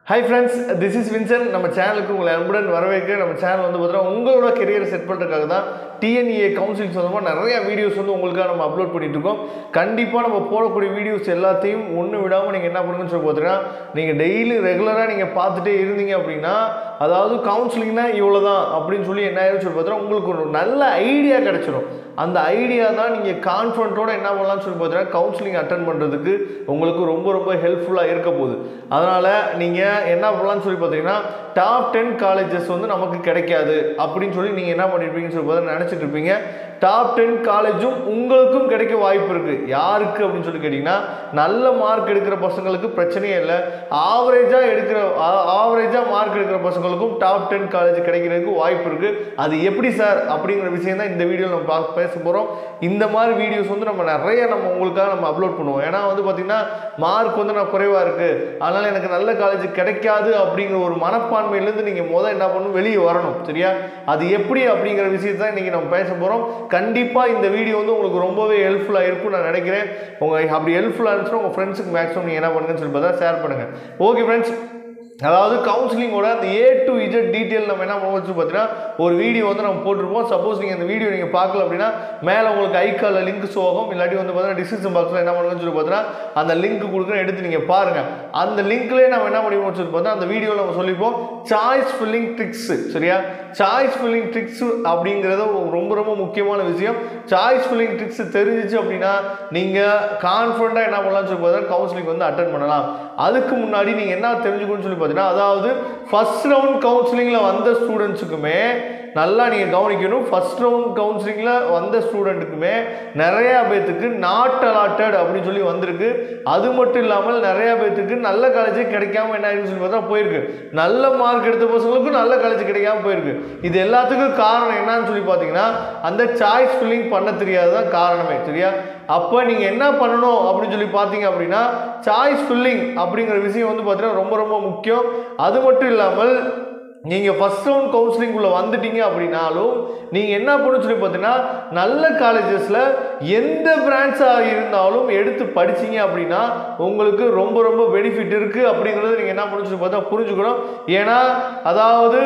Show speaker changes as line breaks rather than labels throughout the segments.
high friends this is Vinson நம்ம சேனலுக்கு உங்களை அன்புடன் வரவேற்க நம்ம சேனல் வந்து பார்த்தீங்கன்னா உங்களோட கெரியரை செட் பண்ணுறதுக்காக தான் டிஎன்இஏ கவுன்சிலிங் சொந்தமாக நிறைய வீடியோஸ் வந்து உங்களுக்காக நம்ம அப்லோட் பண்ணிட்டு இருக்கோம் கண்டிப்பாக நம்ம போடக்கூடிய வீடியோஸ் எல்லாத்தையும் ஒன்று விடாமல் நீங்கள் என்ன பண்ணுங்கன்னு சொல்லி பார்த்தீங்கன்னா நீங்கள் டெய்லி ரெகுலராக நீங்கள் பார்த்துட்டே இருந்தீங்க அப்படின்னா அதாவது கவுன்சிலிங்னா இவ்வளோ தான் அப்படின்னு சொல்லி என்ன ஆயிரும் சொல்லி பார்த்தீங்கன்னா உங்களுக்கு ஒரு நல்ல ஐடியா கிடைச்சிரும் அந்த ஐடியா தான் நீங்கள் கான்ஃபிடண்ட்டோட என்ன பண்ணலாம்னு சொல்லி பார்த்தீங்கன்னா கவுன்சிலிங் அட்டன் பண்ணுறதுக்கு உங்களுக்கு ரொம்ப ரொம்ப ஹெல்ப்ஃபுல்லாக இருக்க போகுது அதனால் நீங்கள் என்ன பண்ணலாம்னு சொல்லி பார்த்தீங்கன்னா டாப் டென் காலேஜஸ் வந்து நமக்கு கிடைக்காது அப்படின்னு சொல்லி நீங்கள் என்ன பண்ணியிருப்பீங்கன்னு சொல்லி பார்த்தா நினச்சிட்டு இருப்பீங்க டாப் டென் காலேஜும் உங்களுக்கும் கிடைக்க வாய்ப்பு இருக்குது யாருக்கு அப்படின்னு சொல்லி கேட்டிங்கன்னா நல்ல மார்க் எடுக்கிற பசங்களுக்கு பிரச்சனையே இல்லை ஆவரேஜாக எடுக்கிற ஆவரேஜாக மார்க் எடுக்கிற பசங்களுக்கும் டாப் டென் காலேஜ் கிடைக்கிறதுக்கு வாய்ப்பு இருக்குது அது எப்படி சார் அப்படிங்கிற விஷயம் தான் இந்த வீடியோவில் நம்ம பா- பேச போகிறோம் இந்த மாதிரி வீடியோஸ் வந்து நம்ம நிறைய நம்ம உங்களுக்காக நம்ம அப்லோட் பண்ணுவோம் ஏன்னா வந்து பார்த்திங்கன்னா மார்க் வந்து நான் குறைவாக இருக்குது அதனால் எனக்கு நல்ல காலேஜ் கிடைக்காது அப்படிங்கிற ஒரு மனப்பான்மையிலேருந்து நீங்கள் முதல் என்ன பண்ணணும் வெளியே வரணும் சரியா அது எப்படி அப்படிங்கிற விஷயத்தை தான் இன்றைக்கி நம்ம பேச போகிறோம் கண்டிப்பாக இந்த வீடியோ வந்து உங்களுக்கு ரொம்பவே ஹெல்ப்ஃபுல்லாக இருக்கும்னு நான் நினைக்கிறேன் உங்கள் அப்படி ஹெல்ப்ஃபுல்லாக இருந்துச்சுன்னா உங்கள் ஃப்ரெண்ட்ஸுக்கு மேக்ஸிமம் நீங்கள் என்ன பண்ணுங்கன்னு சொல்லி பார்த்தா ஷேர் பண்ணுங்கள் ஓகே ஃப்ரெண்ட்ஸ் அதாவது கவுன்சிலிங்கோட அந்த ஏ டு இஜட் டீட்டெயில் நம்ம என்ன பண்ணுவோம் வச்சு பார்த்தீங்கன்னா ஒரு வீடியோ வந்து நம்ம போட்டிருப்போம் சப்போஸ் நீங்கள் இந்த வீடியோ நீங்கள் பார்க்கல அப்படின்னா மேலே உங்களுக்கு ஐக்காலில் லிங்க் ஷோ ஆகும் இல்லாட்டி வந்து பார்த்தீங்கன்னா டிஸ்கிரிப்ஷன் பாக்ஸில் என்ன பண்ணுவோம்னு சொல்லி பார்த்தீங்கன்னா அந்த லிங்க் கொடுக்குறேன் எடுத்து நீங்கள் பாருங்கள் அந்த லிங்க்லேயே நம்ம என்ன பண்ணுவோம்னு சொல்லி பார்த்தா அந்த வீடியோவில் நம்ம சொல்லிப்போம் சாய்ஸ் ஃபில்லிங் ட்ரிக்ஸ் சரியா சாய்ஸ் ஃபில்லிங் ட்ரிக்ஸ் அப்படிங்கிறது ரொம்ப ரொம்ப முக்கியமான விஷயம் சாய்ஸ் ஃபில்லிங் ட்ரிக்ஸ் தெரிஞ்சிச்சு அப்படின்னா நீங்கள் கான்ஃபிடண்ட்டாக என்ன பண்ணலாம்னு சொல்லி பார்த்தீங்கன்னா கவுன்சிலிங் வந்து அட்டன் பண்ணலாம் அதுக்கு முன்னாடி நீங்கள் என்ன தெரிஞ்சுக்கணும்னு சொல்லி பார்த்தீங்கன்னா அதாவது ஃபர்ஸ்ட் ரவுண்ட் கவுன்சிலிங்கில் வந்த ஸ்டூடெண்ட்ஸுக்குமே நல்லா நீங்கள் கவனிக்கணும் ஃபர்ஸ்ட் ரவுண்ட் கவுன்சிலிங்கில் வந்த ஸ்டூடெண்ட்டுக்குமே நிறையா பேர்த்துக்கு நாட் அலாட்டட் அப்படின்னு சொல்லி வந்திருக்கு அது மட்டும் இல்லாமல் நிறையா பேர்த்துக்கு நல்ல காலேஜே கிடைக்காம என்ன ஆயிருக்குன்னு சொல்லி பார்த்தா போயிருக்கு நல்ல மார்க் எடுத்த பசங்களுக்கும் நல்ல காலேஜ் கிடைக்காம போயிருக்கு இது எல்லாத்துக்கும் காரணம் என்னன்னு சொல்லி பார்த்தீங்கன்னா அந்த சாய்ஸ் ஃபில்லிங் பண்ண தெரியாததான் காரணமே சரியா அப்போ நீங்கள் என்ன பண்ணணும் அப்படின்னு சொல்லி பார்த்தீங்க அப்படின்னா சாய்ஸ் ஃபில்லிங் அப்படிங்கிற விஷயம் வந்து பார்த்தீங்கன்னா ரொம்ப ரொம்ப முக்கியம் அது மட்டும் இல்லாமல் நீங்கள் ஃபஸ்ட் ரவுண்ட் கவுன்சிலிங்குள்ளே வந்துட்டீங்க அப்படின்னாலும் நீங்கள் என்ன பண்ணு சொல்லி பார்த்தீங்கன்னா நல்ல காலேஜஸில் எந்த பிரான்ச்சாக இருந்தாலும் எடுத்து படிச்சீங்க அப்படின்னா உங்களுக்கு ரொம்ப ரொம்ப பெனிஃபிட் இருக்குது அப்படிங்கிறத நீங்கள் என்ன பண்ணு சொல்லி பார்த்தா புரிஞ்சுக்கணும் ஏன்னா அதாவது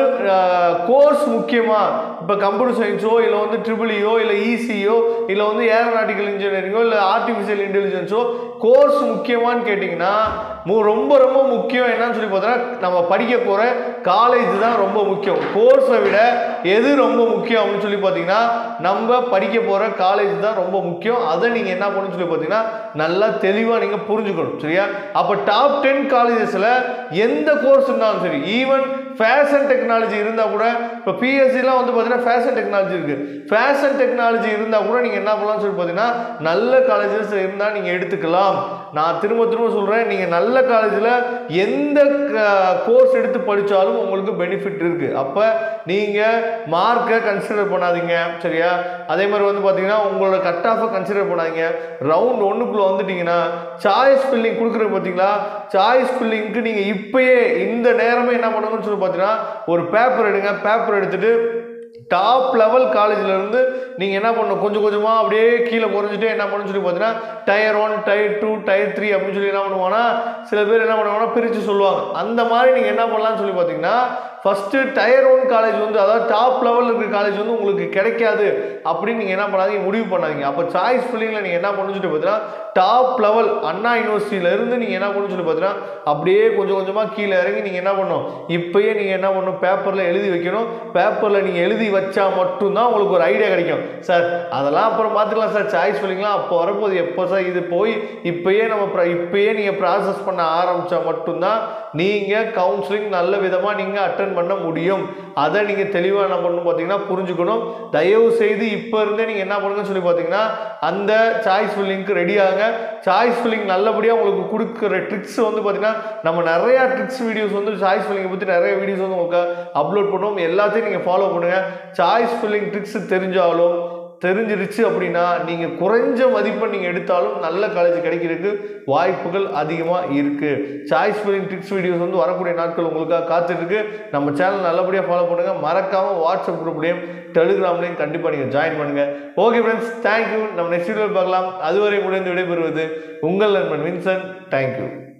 கோர்ஸ் முக்கியமாக இப்போ கம்ப்யூட்டர் சயின்ஸோ இல்லை வந்து ட்ரிபிளியோ இல்லை இசியோ இல்லை வந்து ஏரோநாட்டிக்கல் இன்ஜினியரிங்கோ இல்லை ஆர்டிஃபிஷியல் இன்டெலிஜென்ஸோ கோர்ஸ் முக்கியமான்னு கேட்டிங்கன்னா மு- ரொம்ப ரொம்ப முக்கியம் என்னன்னு சொல்லி பார்த்தோன்னா நம்ம படிக்க போகிற காலேஜ் தான் ரொம்ப முக்கியம் கோர்ஸை விட எது ரொம்ப முக்கியம் அப்படின்னு சொல்லி பார்த்தீங்கன்னா நம்ம படிக்க போகிற காலேஜ் தான் ரொம்ப முக்கியம் அதை நீங்கள் என்ன பண்ணணும்னு சொல்லி பார்த்தீங்கன்னா நல்லா தெளிவாக நீங்கள் புரிஞ்சுக்கணும் சரியா அப்போ டாப் டென் காலேஜஸில் எந்த கோர்ஸ் இருந்தாலும் சரி ஈவன் ஃபேஷன் டெக்னாலஜி இருந்தால் கூட இப்போ பிஎஸ்சிலாம் வந்து பார்த்தீங்கன்னா ஃபேஷன் டெக்னாலஜி இருக்குது ஃபேஷன் டெக்னாலஜி இருந்தால் கூட நீங்கள் என்ன பண்ணலாம்னு சொல்லி பார்த்தீங்கன்னா நல்ல காலேஜஸ் இருந்தால் நீங்கள் எடுத்துக்கலாம் நான் திரும்ப திரும்ப சொல்கிறேன் நீங்கள் நல்ல காலேஜில் எந்த கோர்ஸ் எடுத்து படித்தாலும் உங்களுக்கு பெனிஃபிட் இருக்குது அப்போ நீங்கள் மார்க்கை கன்சிடர் பண்ணாதீங்க சரியா அதே மாதிரி வந்து பார்த்தீங்கன்னா உங்களோட கட் ஆஃபை கன்சிடர் பண்ணாதீங்க ரவுண்ட் ஒன்றுக்குள்ளே வந்துட்டீங்கன்னா சாய்ஸ் ஃபில்லிங் கொடுக்குறது பார்த்தீங்களா சாய்ஸ் ஃபில்லிங்க்கு நீங்கள் இப்பயே இந்த நேரமே என்ன பண்ணுங்கன்னு சொல்லி பார்த்தீங்கன்னா ஒரு பேப்பர் எடுங்க பேப்பர் எடுத்துட்டு டாப் லெவல் காலேஜில் இருந்து நீங்கள் என்ன பண்ணணும் கொஞ்சம் கொஞ்சமாக அப்படியே கீழே குறைஞ்சிட்டே என்ன பண்ணணும்னு சொல்லி பார்த்தீங்கன்னா tier one tier two tier three அப்படின்னு சொல்லி என்ன பண்ணுவாங்கன்னா சில பேர் என்ன பண்ணுவாங்கன்னா பிரித்து சொல்லுவாங்க அந்த மாதிரி நீங்கள் என்ன பண்ணலாம்னு சொல்லி பார்த்தீங்கன்னா ஃபஸ்ட்டு டயர் ஒன் காலேஜ் வந்து அதாவது டாப் லெவலில் இருக்கிற காலேஜ் வந்து உங்களுக்கு கிடைக்காது அப்படின்னு நீங்கள் என்ன பண்ணாதீங்க முடிவு பண்ணாதீங்க அப்போ சாய்ஸ் ஃபில்லிங்கில் நீங்கள் என்ன பண்ணணும்னு சொல்லி பார்த்தீங்கன்னா டாப் லெவல் அண்ணா யூனிவர்சிட்டியில இருந்து நீங்கள் என்ன பண்ணணும்னு சொல்லி பார்த்தீங்கன்னா அப்படியே கொஞ்சம் கொஞ்சமாக கீழே இறங்கி நீங்கள் என்ன பண்ணணும் இப்பயே நீங்கள் என்ன பண்ணணும் பேப்பரில் எழுதி வைக்கணும் பேப்பரில் நீங்கள் எழுதி வச்சா மட்டும்தான் உங்களுக்கு ஒரு ஐடியா கிடைக்கும் சார் அதெல்லாம் அப்புறம் பார்த்துக்கலாம் சார் சாய்ஸ் ஃபில்லிங்லாம் அப்போ வரும்போது எப்போ சார் இது போய் இப்பயே நம்ம ப்ர- இப்பயே நீங்கள் ப்ராசஸ் பண்ண ஆரம்பித்தா மட்டும்தான் நீங்கள் கவுன்சிலிங் நல்ல விதமாக நீங்கள் அட்டன் பண்ண முடியும் அதை நீங்கள் தெளிவாக என்ன பண்ணணும் பார்த்தீங்கன்னா புரிஞ்சுக்கணும் தயவு செய்து இப்போ இருந்தே நீங்கள் என்ன பண்ணுங்கன்னு சொல்லி பார்த்தீங்கன்னா அந்த சாய்ஸ் ஃபில்லிங்க்கு ரெடி ஆகுங்க சாய்ஸ் ஃபில்லிங் நல்லபடியாக உங்களுக்கு கொடுக்குற ட்ரிக்ஸ் வந்து பார்த்தீங்கன்னா நம்ம நிறையா ட்ரிக்ஸ் வீடியோஸ் வந்து சாய்ஸ் ஃபில்லிங்கை பற்றி நிறைய வீடியோஸ் வந்து உங்களுக்கு அப்லோட் பண்ணுவோம் எல்லாத்தையும் நீங்கள் ஃபாலோ பண்ணுங்கள் சாய்ஸ் ஃபில்லிங் ட்ரிக்ஸ் தெரிஞ்சாலும் தெரிஞ்சிருச்சு அப்படின்னா நீங்கள் குறைஞ்ச மதிப்பெண் நீங்கள் எடுத்தாலும் நல்ல காலேஜ் கிடைக்கிறதுக்கு வாய்ப்புகள் அதிகமாக இருக்குது சாய்ஸ் ஃபில்லிங் ட்ரிக்ஸ் வீடியோஸ் வந்து வரக்கூடிய நாட்கள் உங்களுக்காக காத்துட்ருக்கு நம்ம சேனல் நல்லபடியாக ஃபாலோ பண்ணுங்கள் மறக்காமல் வாட்ஸ்அப் குரூப்லேயும் டெலிகிராம்லேயும் கண்டிப்பாக நீங்கள் ஜாயின் பண்ணுங்கள் ஓகே ஃப்ரெண்ட்ஸ் தேங்க்யூ நம்ம நெக்ஸ்ட் வீடியோவில் பார்க்கலாம் அதுவரை முடிந்து விடைபெறுவது உங்கள் நண்பன் வின்சன் தேங்க்யூ